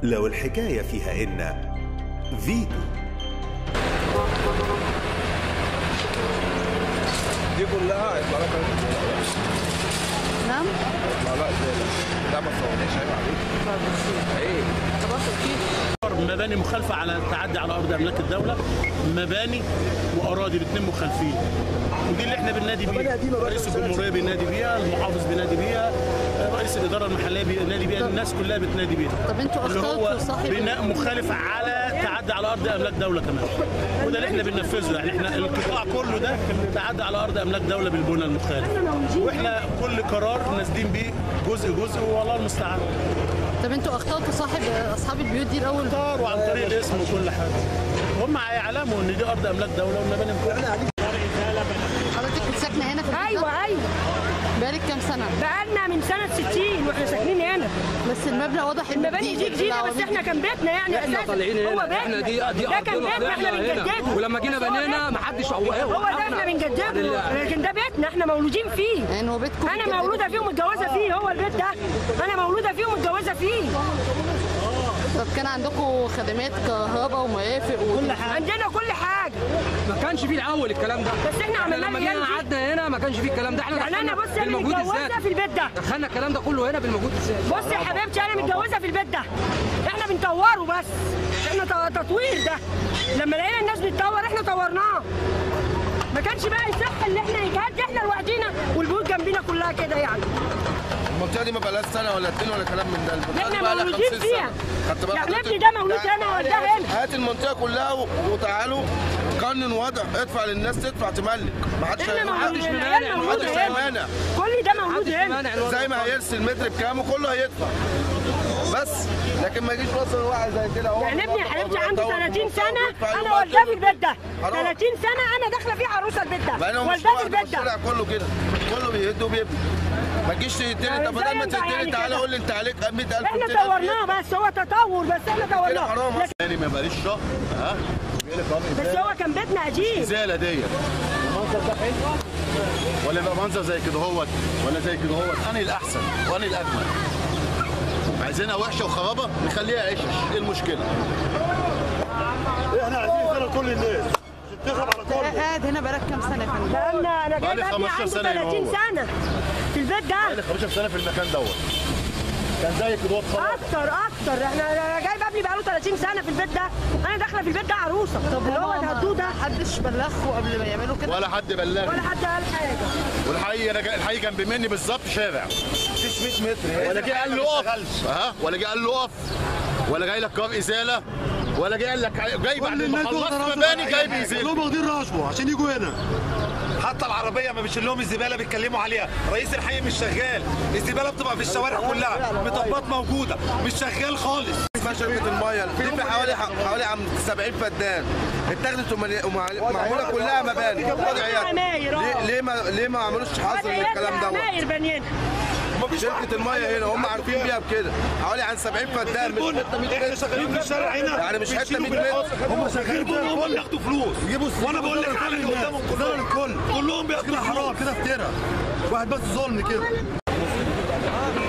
لو الحكاية فيها إن فيتو دي كلها هيطلع لك نعم هيطلع لها ازاي لا ما تصورنيش عيب عليك عيب مباني مخالفة على التعدي على أرض أملاك الدولة مباني وأراضي الاثنين مخالفين ودي اللي احنا بننادي بيها رئيس الجمهورية بينادي بيها المحافظ بينادي بيها رئيس الإدارة المحلية بينادي بيها الناس كلها بتنادي بيها طب انتوا اللي اخترتوا هو صاحب بناء مخالف على تعدي على أرض أملاك دولة كمان وده اللي احنا بننفذه يعني احنا القطاع كله ده تعدي على أرض أملاك دولة بالبنى المخالف واحنا كل قرار نازلين بيه جزء جزء والله المستعان طب انتوا اخترتوا صاحب اصحاب البيوت دي الاول اختار وعن طريق الاسم وكل حاجه هم هيعلموا ان دي ارض املاك دوله والمباني بتاعتها حضرتك كنت ساكنه هنا في البيت ده؟ ايوه ايوه بقالك كام سنه بقالنا من سنه 60 واحنا ساكنين هنا بس المبنى واضح ان المباني دي جديده بس احنا كان بيتنا يعني احنا اساسا طالعين هو هنا بيتنا احنا دي دي ده كان ارضنا بيتنا احنا طلعنا هنا بنجدده ولما جينا بس هو بنينا بيتنا. ما حدش هو ده احنا بنجدده لكن ده بيتنا احنا مولودين فيه يعني هو بيتكم انا بيتجدد مولوده فيه ومتجوزه فيه هو البيت ده انا مولوده فيه ومتجوزه فيه طب كان عندكم خدمات كهرباء ومرافق وكل حاجه عندنا كل حاجه ما كانش فيه الاول الكلام ده بس احنا عملنا لما العيال جينا دي. قعدنا هنا ما كانش فيه الكلام ده احنا يعني انا دخلنا بص انا بالمجهود متجوزه الذاتي في البيت ده دخلنا الكلام ده كله هنا بالمجهود الذاتي بص يا حبيبتي انا متجوزه في البيت ده احنا بنطوره بس احنا ت- تطوير ده لما لقينا الناس بتطور احنا طورناه ما كانش بقى يصح اللي احنا يجهد احنا لوحدينا والبيوت جنبينا كلها كده يعني المنطقه دي ما بقالهاش سنه ولا اتنين ولا كلام من ده المنطقه دي احنا بقى لها مولودين 50 فيها. سنه خدت بالك يعني حضرتك؟ ابني ده مولود تعال- هنا والده هنا. هات المنطقه كلها و- وتعالوا قانون وضع ادفع للناس تدفع تملك ما حدش احنا هيمنع. مولودين مانع، العيال ما مولوده حدش هنا هيمانع كل ده مولود محدش هنا مانع الوضع زي ما هيرسل المتر بكام كله هيدفع بس لكن ما يجيش مثلا واحد زي كده هو يعني ابني يا حبيبتي هو عنده بيدور 30 في سنه المنطقة انا ويدفع والداه في البيت ده حرام. 30 سنه انا داخله فيه عروسه البيت ده بقى مش والداه في واحد البيت الشارع ده كله كده كله بيهد وبيبني ما تجيش تقتلي يعني طب بدل ما إزاي ينفع تقتلي يعني تعالى كده؟ قول لي انت عليك 100000 احنا 200000 طورناه بس هو تطور بس احنا كده طورناه حرام لكن- تاني ما بقاليش شهر ها بيقول لك قام بس هو كان بيتنا قديم ازاله ديت المنظر ده حلو ولا يبقى منظر زي كده هوت ولا زي كده هوت انهي الاحسن وانهي الاجمل عايزينها وحشه وخرابه نخليها عشش ايه المشكله احنا عايزين نشتغل كل الناس عشان تخرب على كله قاعد هنا بقالك كام سنه يا فندم بقالنا انا بقالي جايب ابني 15 عنده سنة هنا 30 هو. سنه في البيت ده بقالي 15 سنه في المكان دوت كان زي كده هوت خرابه اكتر اكتر احنا أنا جايب ابني بقاله 30 سنه في البيت ده انا داخله في البيت ده عروسه طب اللي هو الهدود ده محدش بلغكم قبل ما يعملوا كده ولا حد بلغني ولا حد قال حاجه والحي انا جا- الحي كان بيمني بالظبط شارع مفيش 100 متر ولا جه قال له اقف ها ولا جه قال له اقف ولا جاي لك قرار ازاله ولا جاي قال لك جاي بعد ما خلصت مباني جاي بيزيل كلهم واخدين رشوه عشان يجوا هنا حتى العربيه ما بيشيل لهم الزباله بيتكلموا عليها رئيس الحي مش شغال الزباله بتبقى في الشوارع كلها مطبات موجوده مش شغال خالص اسمها شركه الميه في في حوالي حوالي عم 70 فدان اتاخدت ومل- ومع- معموله كلها مباني وضعيات عماير، اه. ليه ليه ما ليه ما عملوش حظر للكلام دوت عماير بنينا شركه الميه هنا هم عارفين بيها بكده حوالي عن 70 فدان مش حته 100 احنا متر شغالين في الشارع هنا يعني مش حته بيشيلوا 100 متر هم شغالين كلهم بياخدوا فلوس يجيبوا السيف وانا بقول لك وزارة على الكل قدامهم الناس. وزارة كلهم الكل كلهم بياخدوا كده حرام فلوس كده افترا واحد بس ظلم كده